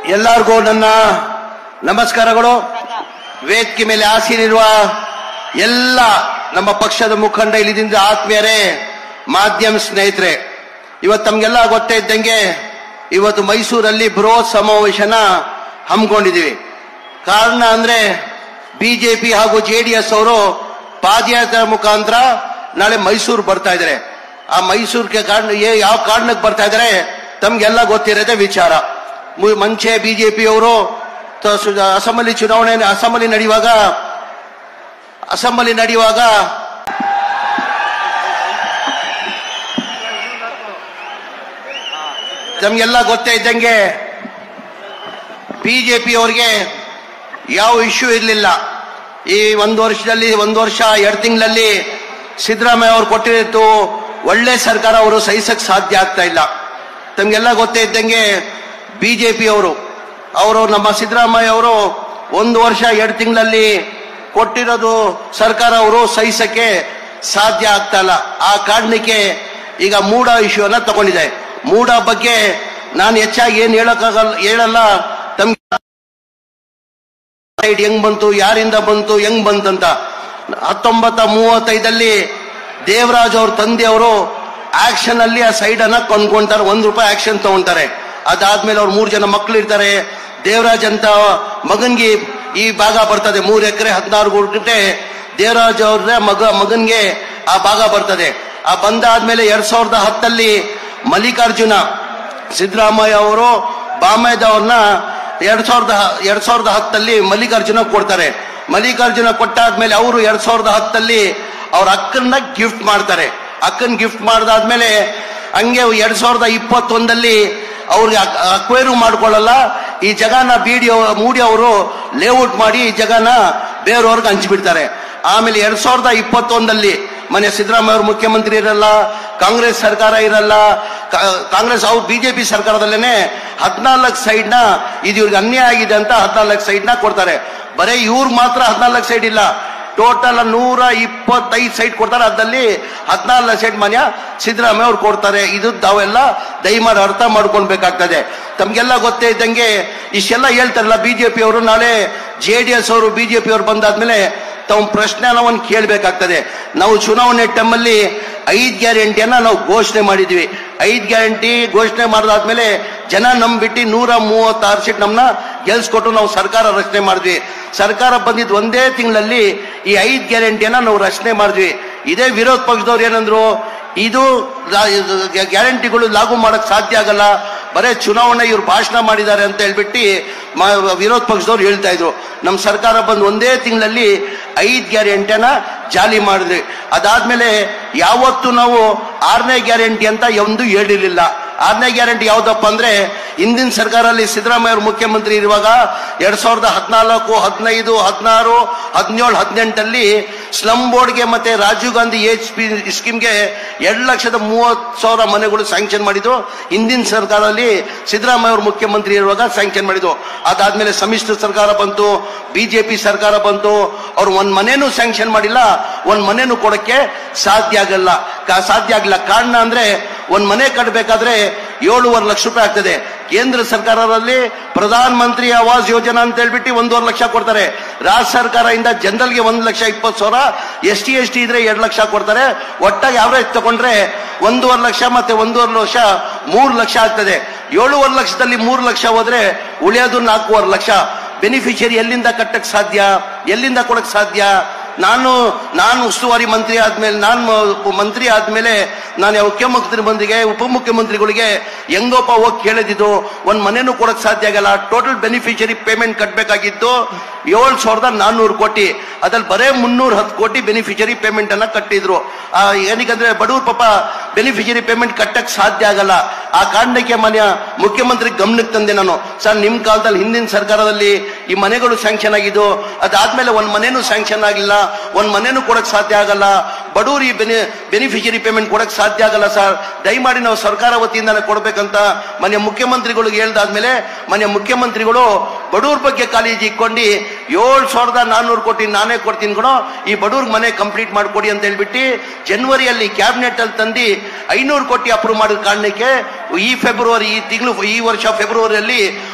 ಎಲ್ಲರಿಗೂ ನನ್ನ ನಮಸ್ಕಾರಗಳು ವೇದಿಕೆ ಮೇಲೆ ಆಸೀನಿರುವ ಎಲ್ಲ ನಮ್ಮ ಪಕ್ಷದ ಮುಖಂಡ ಇಲ್ಲಿದಿಂದ ಆತ್ಮೀಯರೇ ಮಾಧ್ಯಮ ಸ್ನೇಹಿತರೆ ಇವತ್ತು ತಮ್ಗೆಲ್ಲ ಗೊತ್ತೇ ಇದ್ದಂಗೆ ಇವತ್ತು ಮೈಸೂರಲ್ಲಿ ಬೃಹತ್ ಸಮಾವೇಶನ ಹಮ್ಮಿಕೊಂಡಿದ್ದೀವಿ ಕಾರಣ ಅಂದ್ರೆ ಬಿಜೆಪಿ ಹಾಗೂ ಜೆ ಡಿ ಎಸ್ ಅವರು ಪಾದಯಾತ್ರೆ ಮುಖಾಂತರ ನಾಳೆ ಮೈಸೂರು ಬರ್ತಾ ಇದ್ದಾರೆ ಆ ಮೈಸೂರಿಗೆ ಕಾರಣ ಏ- ಯಾವ ಕಾರಣಕ್ಕೆ ಬರ್ತಾ ಇದ್ದಾರೆ ತಮ್ಗೆಲ್ಲ ಗೊತ್ತಿರೋದೇ ವಿಚಾರ ಮು- ಮುಂಚೆ ಬಿಜೆಪಿ ಅವರು ಅಸೆಂಬ್ಲಿ ಚುನಾವಣೆ ಅಸೆಂಬ್ಲಿ ನಡೆಯುವಾಗ ಅಸೆಂಬ್ಲಿ ನಡೆಯುವಾಗ ತಮ್ಗೆಲ್ಲ ಗೊತ್ತೇ ಇದ್ದಂಗೆ ಬಿಜೆಪಿ ಅವರಿಗೆ ಯಾವ ಇಶ್ಯೂ ಇರಲಿಲ್ಲ ಈ ಒಂದು ವರ್ಷದಲ್ಲಿ ಒಂದು ವರ್ಷ ಎರಡು ತಿಂಗಳಲ್ಲಿ ಸಿದ್ದರಾಮಯ್ಯ ಅವರು ಕೊಟ್ಟಿತ್ತು ಒಳ್ಳೆ ಸರ್ಕಾರ ಅವರು ಸಹಿಸಕ್ ಸಾಧ್ಯ ಆಗ್ತಾ ಇಲ್ಲ ತಮ್ಗೆಲ್ಲ ಗೊತ್ತೇ ಇದ್ದಂಗೆ ಬಿಜೆಪಿ ಅವರು ಅವರು ನಮ್ಮ ಸಿದ್ದರಾಮಯ್ಯ ಅವರು ಒಂದು ವರ್ಷ ಎರಡು ತಿಂಗಳಲ್ಲಿ ಕೊಟ್ಟಿರೋದು ಸರ್ಕಾರ ಅವರು ಸಹಿಸಕ್ಕೆ ಸಾಧ್ಯ ಆಗ್ತಾ ಇಲ್ಲ ಆ ಕಾರಣಕ್ಕೆ ಈಗ ಮೂಡ ಇಶ್ಯೂನ ತಗೊಂಡಿದೆ ಮೂಡ ಬಗ್ಗೆ ನಾನು ಹೆಚ್ಚಾಗಿ ಏನ್ ಹೇಳಕ್ಕಾಗಲ್ಲ ಹೇಳಲ್ಲ ತಮ್ಗೆ ಸೈಡ್ ಹೆಂಗ್ ಬಂತು ಯಾರಿಂದ ಬಂತು ಹೆಂಗ್ ಬಂತಂತ ಹತ್ತೊಂಬತ್ತ ಮೂವತ್ತೈದಲ್ಲಿ ದೇವರಾಜ್ ಅವ್ರ ತಂದೆಯವರು ಆಕ್ಷನ್ ಅಲ್ಲಿ ಆ ಸೈಡ್ ಅನ್ನ ಕೊಂಡ್ಕೊಂತಾರೆ ಒಂದ್ ರೂಪಾಯಿ ಆಕ್ಷನ್ ತಗೊಂತಾರೆ ಅದಾದ್ಮೇಲೆ ಅವ್ರ ಮೂರ್ ಜನ ಮಕ್ಳು ಇರ್ತಾರೆ ದೇವರಾಜ್ ಅಂತ ಮಗನ್ಗೆ ಈ ಭಾಗ ಬರ್ತದೆ ಮೂರ್ ಎಕರೆ ಹದಿನಾರು ಗುಂಟೆ ದೇವರಾಜ್ ಅವ್ರ ಮಗ ಮಗನ್ಗೆ ಆ ಭಾಗ ಬರ್ತದೆ ಆ ಬಂದಾದ್ಮೇಲೆ ಎರಡ್ ಸಾವಿರದ ಹತ್ತಲ್ಲಿ ಮಲ್ಲಿಕಾರ್ಜುನ ಸಿದ್ದರಾಮಯ್ಯ ಅವರು ಬಾಮೈದ ಅವ್ರನ್ನ ಎರಡ್ ಸಾವಿರದ ಎರಡ್ ಸಾವಿರದ ಹತ್ತಲ್ಲಿ ಮಲ್ಲಿಕಾರ್ಜುನ ಕೊಡ್ತಾರೆ ಮಲ್ಲಿಕಾರ್ಜುನ ಕೊಟ್ಟಾದ್ಮೇಲೆ ಅವರು ಎರಡ್ ಸಾವಿರದ ಹತ್ತಲ್ಲಿ ಅವ್ರ ಅಕ್ಕನ್ನ ಗಿಫ್ಟ್ ಮಾಡ್ತಾರೆ ಅಕ್ಕನ್ ಗಿಫ್ಟ್ ಮಾಡ್ದಾದ್ಮೇಲೆ ಹಂಗೆ ಎರಡ್ ಸಾವಿರದ ಇಪ್ಪತ್ತೊಂದಲ್ಲಿ ಅವ್ರಿಗೆ ಅಕ್ವೈರು ಮಾಡ್ಕೊಳ್ಳಲ್ಲ ಈ ಜಗನ ಬಿಡಿ ಮೂಡಿ ಅವರು ಲೇಔಟ್ ಮಾಡಿ ಈ ಜಗನ ಬೇರೆಯವ್ರಿಗೆ ಹಂಚಿಬಿಡ್ತಾರೆ ಆಮೇಲೆ ಎರಡ್ ಸಾವಿರದ ಇಪ್ಪತ್ತೊಂದಲ್ಲಿ ಮನೆ ಸಿದ್ದರಾಮಯ್ಯ ಅವರು ಮುಖ್ಯಮಂತ್ರಿ ಇರಲ್ಲ ಕಾಂಗ್ರೆಸ್ ಸರ್ಕಾರ ಇರಲ್ಲ ಕಾ- ಕಾಂಗ್ರೆಸ್ ಅವ್ರು ಬಿಜೆಪಿ ಸರ್ಕಾರದಲ್ಲೇನೆ ಹದಿನಾಲ್ಕು ಸೈಡ್ ನ ಇದು ಇವ್ರಿಗೆ ಅನ್ಯಾಯ ಆಗಿದೆ ಅಂತ ಹದಿನಾಲ್ಕು ಸೈಡ್ ನ ಕೊಡ್ತಾರೆ ಬರೀ ಇವ್ರಿಗೆ ಮಾತ್ರ ಹದಿನಾಲ್ಕು ಸೈಡ್ ಇಲ್ಲ ಟೋಟಲ್ ನೂರ ಇಪ್ಪತ್ತೈದು ಸೈಟ್ ಕೊಡ್ತಾರೆ ಅದಲ್ಲಿ ಹದಿನಾಲ್ಕು ಸೈಟ್ ಮನ್ಯ ಸಿದ್ದರಾಮಯ್ಯ ಅವ್ರು ಕೊಡ್ತಾರೆ ಇದು ತಾವೆಲ್ಲ ದಯಮಾಡಿ ಅರ್ಥ ಮಾಡ್ಕೊಳ್ಬೇಕಾಗ್ತದೆ ತಮ್ಗೆಲ್ಲ ಗೊತ್ತೇ ಇದ್ದಂಗೆ ಇಷ್ಟೆಲ್ಲ ಹೇಳ್ತಾರಲ್ಲ ಬಿಜೆಪಿ ಅವರು ನಾಳೆ ಜೆ ಡಿ ಎಸ್ ಅವರು ಬಿಜೆಪಿ ಅವರು ಬಂದಾದ್ಮೇಲೆ ತಾವು ಪ್ರಶ್ನೆನ ಒಂದು ಕೇಳಬೇಕಾಗ್ತದೆ ನಾವು ಚುನಾವಣೆ ಟೈಮಲ್ಲಿ ಐದ್ ಗ್ಯಾರಂಟಿಯನ್ನ ನಾವು ಘೋಷಣೆ ಮಾಡಿದ್ವಿ ಐದ್ ಗ್ಯಾರಂಟಿ ಘೋಷಣೆ ಮಾಡಿದಾದ್ಮೇಲೆ ಜನ ನಂಬಿಟ್ಟು ನೂರ ಮೂವತ್ತಾರು ಸೀಟ್ ನಮ್ಮನ್ನ ಗೆಲ್ಸ್ಕೊಟ್ಟು ನಾವು ಸರ್ಕಾರ ರಚನೆ ಮಾಡಿದ್ವಿ ಸರ್ಕಾರ ಬಂದಿದ್ದು ಒಂದೇ ತಿಂಗಳಲ್ಲಿ ಈ ಐದ್ ಗ್ಯಾರಂಟಿಯನ್ನ ನಾವು ರಚನೆ ಮಾಡಿದ್ವಿ ಇದೇ ವಿರೋಧ ಪಕ್ಷದವ್ರು ಏನಂದ್ರು ಇದು ಗ್ಯಾರಂಟಿಗಳು ಲಾಗು ಮಾಡಕ್ ಸಾಧ್ಯ ಆಗಲ್ಲ ಬರೇ ಚುನಾವಣೆ ಇವ್ರು ಭಾಷಣ ಮಾಡಿದ್ದಾರೆ ಅಂತ ಹೇಳ್ಬಿಟ್ಟು ಮ- ವಿರೋಧ ಪಕ್ಷದವ್ರು ಹೇಳ್ತಾ ಇದ್ರು ನಮ್ಮ ಸರ್ಕಾರ ಬಂದು ಒಂದೇ ತಿಂಗಳಲ್ಲಿ ಐದ್ ಗ್ಯಾರಂಟಿಯನ್ನ ಜಾಲಿ ಮಾಡಿದ್ವಿ ಅದಾದ್ಮೇಲೆ ಯಾವತ್ತು ನಾವು ಆರನೇ ಗ್ಯಾರಂಟಿ ಅಂತ ಒಂದು ಹೇಳಿರ್ಲಿಲ್ಲ ಆರನೇ ಗ್ಯಾರಂಟಿ ಯಾವ್ದಪ್ಪ ಅಂದ್ರೆ ಹಿಂದಿನ ಸರ್ಕಾರದಲ್ಲಿ ಸಿದ್ದರಾಮಯ್ಯ ಅವರು ಮುಖ್ಯಮಂತ್ರಿ ಇರುವಾಗ ಎರಡ್ ಸಾವಿರದ ಹದಿನಾಲ್ಕು ಹದಿನೈದು ಹದಿನಾರು ಹದಿನೇಳು ಹದಿನೆಂಟಲ್ಲಿ ಸ್ಲಮ್ ಬೋರ್ಡ್ಗೆ ಮತ್ತೆ ರಾಜೀವ್ ಗಾಂಧಿ ಎಚ್ ಪಿ ಸ್ಕೀಮ್ಗೆ ಎರಡು ಲಕ್ಷದ ಮೂವತ್ತು ಸಾವಿರ ಮನೆಗಳು ಸ್ಯಾಂಕ್ಷನ್ ಮಾಡಿದ್ದು ಹಿಂದಿನ ಸರ್ಕಾರದಲ್ಲಿ ಸಿದ್ದರಾಮಯ್ಯ ಅವರು ಮುಖ್ಯಮಂತ್ರಿ ಇರುವಾಗ ಸ್ಯಾಂಕ್ಷನ್ ಮಾಡಿದ್ದು ಅದಾದ್ಮೇಲೆ ಸಮ್ಮಿಶ್ರ ಸರ್ಕಾರ ಬಂತು ಬಿಜೆಪಿ ಸರ್ಕಾರ ಬಂತು ಅವ್ರು ಒಂದ್ ಮನೇನು ಸ್ಯಾಂಕ್ಷನ್ ಮಾಡಿಲ್ಲ ಒಂದ್ ಮನೇನು ಕೊಡಕ್ಕೆ ಸಾಧ್ಯ ಆಗಲ್ಲ ಕಾ- ಸಾಧ್ಯ ಆಗಿಲ್ಲ ಕಾರಣ ಅಂದ್ರೆ ಒಂದ್ ಮನೆ ಕಟ್ಟಬೇಕಾದ್ರೆ ಏಳುವರೆ ಲಕ್ಷ ರೂಪಾಯಿ ಆಗ್ತದೆ ಕೇಂದ್ರ ಸರ್ಕಾರದಲ್ಲಿ ಪ್ರಧಾನ ಮಂತ್ರಿ ಆವಾಸ್ ಯೋಜನಾ ಅಂತ ಹೇಳ್ಬಿಟ್ಟು ಒಂದೂವರೆ ಲಕ್ಷ ಕೊಡ್ತಾರೆ ರಾಜ್ಯ ಸರ್ಕಾರದಿಂದ ಜನರಲ್ಗೆ ಒಂದ್ ಲಕ್ಷ ಇಪ್ಪತ್ತು ಸಾವಿರ ಎಸ್ ಟಿ ಎಸ್ ಟಿ ಇದ್ರೆ ಎರಡು ಲಕ್ಷ ಕೊಡ್ತಾರೆ ಒಟ್ಟಾಗಿ ಅವರೇಜ್ ತಗೊಂಡ್ರೆ ಒಂದೂವರೆ ಲಕ್ಷ ಮತ್ತೆ ಒಂದೂವರೆ ಲಕ್ಷ ಮೂರು ಲಕ್ಷ ಆಗ್ತದೆ ಏಳುವರೆ ಲಕ್ಷದಲ್ಲಿ ಮೂರು ಲಕ್ಷ ಹೋದ್ರೆ ಉಳಿಯೋದು ನಾಲ್ಕೂವರೆ ಲಕ್ಷ ಬೆನಿಫಿಷಿಯರಿ ಎಲ್ಲಿಂದ ಕಟ್ಟಕ್ ಸಾಧ್ಯ ಎಲ್ಲಿಂದ ಕೊಡಕ್ ಸಾಧ್ಯ ನಾನು ನಾನು ಉಸ್ತುವಾರಿ ಮಂತ್ರಿ ಆದ್ಮೇಲೆ ನಾನು ಮ- ಮಂತ್ರಿ ಆದ್ಮೇಲೆ ನಾನು ಯಾವ ಮುಖ್ಯಮಂತ್ರಿ ಮಂತ್ರಿಗೆ ಉಪಮುಖ್ಯಮಂತ್ರಿಗಳಿಗೆ ಹೆಂಗೋಪ ಹೋಗಿ ಕೇಳಿದ್ದು ಒಂದ್ ಮನೆನೂ ಕೊಡಕ್ ಸಾಧ್ಯ ಆಗಲ್ಲ ಟೋಟಲ್ ಬೆನಿಫಿಷಿಯರಿ ಪೇಮೆಂಟ್ ಕಟ್ಟಬೇಕಾಗಿದ್ದು ಏಳು ಸಾವಿರದ ನಾನ್ನೂರು ಕೋಟಿ ಅದ್ರಲ್ಲಿ ಬರೇ ಮುನ್ನೂರ ಹತ್ತು ಕೋಟಿ ಬೆನಿಫಿಷಿಯರಿ ಪೇಮೆಂಟ್ ಅನ್ನ ಕಟ್ಟಿದ್ರು ಆ, ಏನಕ್ಕಂದ್ರೆ ಬಡವ್ರ ಪಾಪ ಬೆನಿಫಿಷಿಯರಿ ಪೇಮೆಂಟ್ ಕಟ್ಟಕ್ ಸಾಧ್ಯ ಆಗಲ್ಲ ಆ ಕಾರಣಕ್ಕೆ ಮನೆಯ ಮುಖ್ಯಮಂತ್ರಿ ಗಮನಕ್ಕೆ ತಂದೆ ನಾನು ಸರ್ ನಿಮ್ ಕಾಲದಲ್ಲಿ ಹಿಂದಿನ ಸರ್ಕಾರದಲ್ಲಿ ಈ ಮನೆಗಳು ಸ್ಯಾಂಕ್ಷನ್ ಆಗಿದ್ದು ಅದಾದ್ಮೇಲೆ ಒಂದ್ ಮನೆನೂ ಸ್ಯಾಂಕ್ಷನ್ ಆಗಿಲ್ಲ ಒಂದ್ ಮನೆನೂ ಕೊಡಕ್ ಸಾಧ್ಯ ಆಗಲ್ಲ ಬಡವ್ರು ಈ ಬೆನಿ ಬೆನಿಫಿಷಿಯರಿ ಪೇಮೆಂಟ್ ಕೊಡಕ್ ಸಾಧ್ಯ ಆಗಲ್ಲ ಸರ್ ದಯಮಾಡಿ ನಾವು ಸರ್ಕಾರ ವತಿಯಿಂದಾನೆ ಕೊಡ್ಬೇಕಂತ ಮನೆಯ ಮುಖ್ಯಮಂತ್ರಿಗಳಿಗೆ ಹೇಳ್ದಾದ್ಮೇಲೆ ಮನೆಯ ಮುಖ್ಯಮಂತ್ರಿಗಳು ಬಡವ್ರ ಬಗ್ಗೆ ಕಾಳಜಿ ಇಟ್ಕೊಂಡು ಏಳು ಸಾವಿರದ ನಾನ್ನೂರು ಕೋಟಿ ನಾನೇ ಕೊಡ್ತೀನಿ ಕಣೋ ಈ ಬಡವ್ರಿಗೆ ಮನೆ ಕಂಪ್ಲೀಟ್ ಮಾಡ್ಕೊಡಿ ಅಂತ ಹೇಳ್ಬಿಟ್ಟು ಜನವರಿಯಲ್ಲಿ ಕ್ಯಾಬಿನೆಟ್ ಅಲ್ಲಿ ತಂದು ಐನೂರು ಕೋಟಿ ಅಪ್ರೂವ್ ಮಾಡಿದ ಕಾರಣಕ್ಕೆ ಈ ಫೆಬ್ರವರಿ ಈ ತಿಂಗಳು ಈ ವರ್ಷ ಫೆಬ್ರವರಿಯಲ್ಲಿ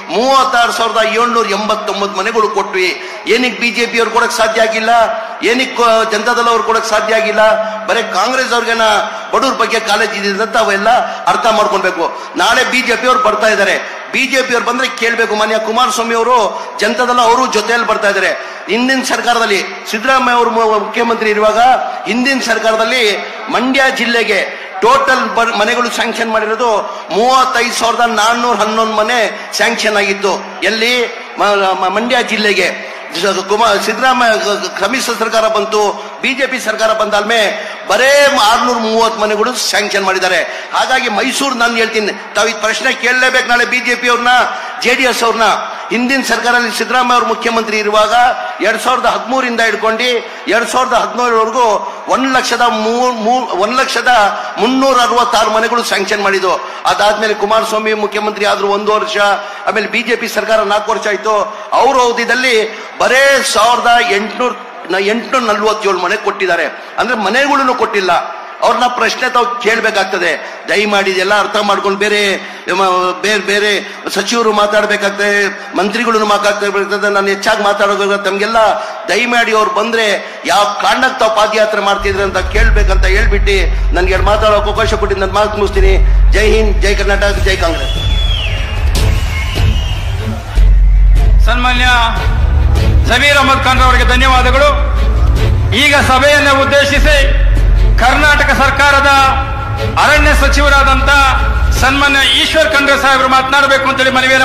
ಮೂವತ್ತಾರು ಸಾವಿರದ ಏಳ್ನೂರ ಎಂಬತ್ತೊಂಬತ್ತು ಮನೆಗಳು ಕೊಟ್ವಿ ಏನಕ್ಕೆ ಬಿಜೆಪಿ ಅವ್ರು ಕೊಡಕ್ ಸಾಧ್ಯ ಆಗಿಲ್ಲ ಏನಕ್ಕೆ ಜನತಾದಳ ಅವ್ರು ಕೊಡಕ್ ಸಾಧ್ಯ ಆಗಿಲ್ಲ ಬರೀ ಕಾಂಗ್ರೆಸ್ ಅವ್ರಿಗೆನ ಬಡವ್ರ ಬಗ್ಗೆ ಕಾಲೇಜ್ ಇದೆ ಅಂತ ಅವೆಲ್ಲ ಅರ್ಥ ಮಾಡ್ಕೊಳ್ಬೇಕು ನಾಳೆ ಬಿಜೆಪಿ ಅವ್ರು ಬರ್ತಾ ಇದ್ದಾರೆ ಬಿಜೆಪಿ ಅವ್ರು ಬಂದ್ರೆ ಕೇಳ್ಬೇಕು ಮಾನ್ಯ ಕುಮಾರಸ್ವಾಮಿ ಅವರು ಜನತಾದಳ ಅವರು ಜೊತೆಯಲ್ಲಿ ಬರ್ತಾ ಇದ್ದಾರೆ ಹಿಂದಿನ ಸರ್ಕಾರದಲ್ಲಿ ಸಿದ್ದರಾಮಯ್ಯ ಅವರು ಮು- ಮುಖ್ಯಮಂತ್ರಿ ಇರುವಾಗ ಹಿಂದಿನ ಸರ್ಕಾರದಲ್ಲಿ ಮಂಡ್ಯ ಜಿಲ್ಲೆಗೆ ಟೋಟಲ್ ಮನೆಗಳು ಸ್ಯಾಂಕ್ಷನ್ ಮಾಡಿರೋದು ಮೂವತ್ತೈದು ಸಾವಿರದ ನಾನ್ನೂರ ಹನ್ನೊಂದು ಮನೆ ಸ್ಯಾಂಕ್ಷನ್ ಆಗಿತ್ತು ಎಲ್ಲಿ ಮ- ಮ- ಮಂಡ್ಯ ಜಿಲ್ಲೆಗೆ ಜ- ಕುಮಾರ್ ಸಿದ್ದರಾಮಯ್ಯ ಗ- ಗ- ಸಮ್ಮಿಶ್ರ ಸರ್ಕಾರ ಬಂತು ಬಿಜೆಪಿ ಸರ್ಕಾರ ಬಂದಾದ್ಮೇ ಬರೇ ಆರ್ನೂರ ಮೂವತ್ತು ಮನೆಗಳು ಸ್ಯಾಂಕ್ಷನ್ ಮಾಡಿದ್ದಾರೆ ಹಾಗಾಗಿ ಮೈಸೂರು ನಾನು ಹೇಳ್ತೀನಿ ತಾವು ಈ ಪ್ರಶ್ನೆ ಕೇಳಲೇಬೇಕು ನಾಳೆ ಬಿಜೆಪಿ ಅವ್ರನ್ನ ಜೆ ಡಿ ಎಸ್ ಅವ್ರನ್ನ ಹಿಂದಿನ ಸರ್ಕಾರದಲ್ಲಿ ಸಿದ್ದರಾಮಯ್ಯ ಅವರು ಮುಖ್ಯಮಂತ್ರಿ ಇರುವಾಗ ಎರಡ್ ಸಾವಿರದ ಹದಿಮೂರಿಂದ ಹಿಡ್ಕೊಂಡು ಎರಡ್ ಸಾವಿರದ ಹದಿನೇಳವರೆಗೂ ಒಂದ್ ಲಕ್ಷದ ಮೂರ್ ಮೂರ್ ಒಂದ್ ಲಕ್ಷದ ಮುನ್ನೂರ ಅರವತ್ತಾರು ಮನೆಗಳು ಸ್ಯಾಂಕ್ಷನ್ ಮಾಡಿದ್ದು ಅದಾದ್ಮೇಲೆ ಕುಮಾರಸ್ವಾಮಿ ಮುಖ್ಯಮಂತ್ರಿ ಆದ್ರು ಒಂದು ವರ್ಷ ಆಮೇಲೆ ಬಿಜೆಪಿ ಸರ್ಕಾರ ನಾಲ್ಕು ವರ್ಷ ಆಯ್ತು ಅವ್ರ ಅವಧಿಯಲ್ಲಿ ಬರೇ ಸಾವಿರದ ಎಂಟುನೂರ ಎಂಟುನೂರ ನಲ್ವತ್ತೇಳು ಮನೆ ಕೊಟ್ಟಿದ್ದಾರೆ ಅಂದ್ರೆ ಮನೆಗಳನ್ನು ಕೊಟ್ಟಿಲ್ಲ ಅವ್ರನ್ನ ಪ್ರಶ್ನೆ ತಾವು ಕೇಳಬೇಕಾಗ್ತದೆ ದಯಮಾಡಿ ಇದೆಲ್ಲ ಅರ್ಥ ಮಾಡ್ಕೊಂಡು ಬೇರೆ ಮ- ಬೇರೆ ಬೇರೆ ಸಚಿವರು ಮಾತಾಡ್ಬೇಕಾಗ್ತದೆ ಮಂತ್ರಿಗಳನ್ನು ಮಾತಾಡ್ಬೇಕಾಗ್ತದೆ ನಾನು ಹೆಚ್ಚಾಗಿ ಮಾತಾಡೋದು ತಮ್ಗೆಲ್ಲ ದಯಮಾಡಿ ಅವ್ರು ಬಂದ್ರೆ ಯಾವ ಕಾರಣಕ್ಕೆ ತಾವು ಪಾದಯಾತ್ರೆ ಮಾಡ್ತಿದ್ರಿ ಅಂತ ಕೇಳ್ಬೇಕಂತ ಹೇಳ್ಬಿಟ್ಟು ನನ್ಗೆ ಎರಡು ಮಾತಾಡೋಕೆ ಅವಕಾಶ ಕೊಟ್ಟಿದ್ದು ನನ್ನ ಮಾತು ಮುಗಿಸ್ತೀನಿ ಜೈ ಹಿಂದ್ ಜೈ ಕರ್ನಾಟಕ ಜೈ ಕಾಂಗ್ರೆಸ್ ಸನ್ಮಾನ್ಯ ಜಮೀರ್ ಅಹಮದ್ ಖಾನ್ ಅವರಿಗೆ ಧನ್ಯವಾದಗಳು ಈಗ ಸಭೆಯನ್ನು ಉದ್ದೇಶಿಸಿ ಕರ್ನಾಟಕ ಸರ್ಕಾರದ ಅರಣ್ಯ ಸಚಿವರಾದಂತ ಸನ್ಮಾನ್ಯ ಈಶ್ವರ್ ಖಂಡ್ರೆ ಸಾಹೇಬರು ಮಾತನಾಡಬೇಕು ಅಂತೇಳಿ ಮನವಿಯನ್ನು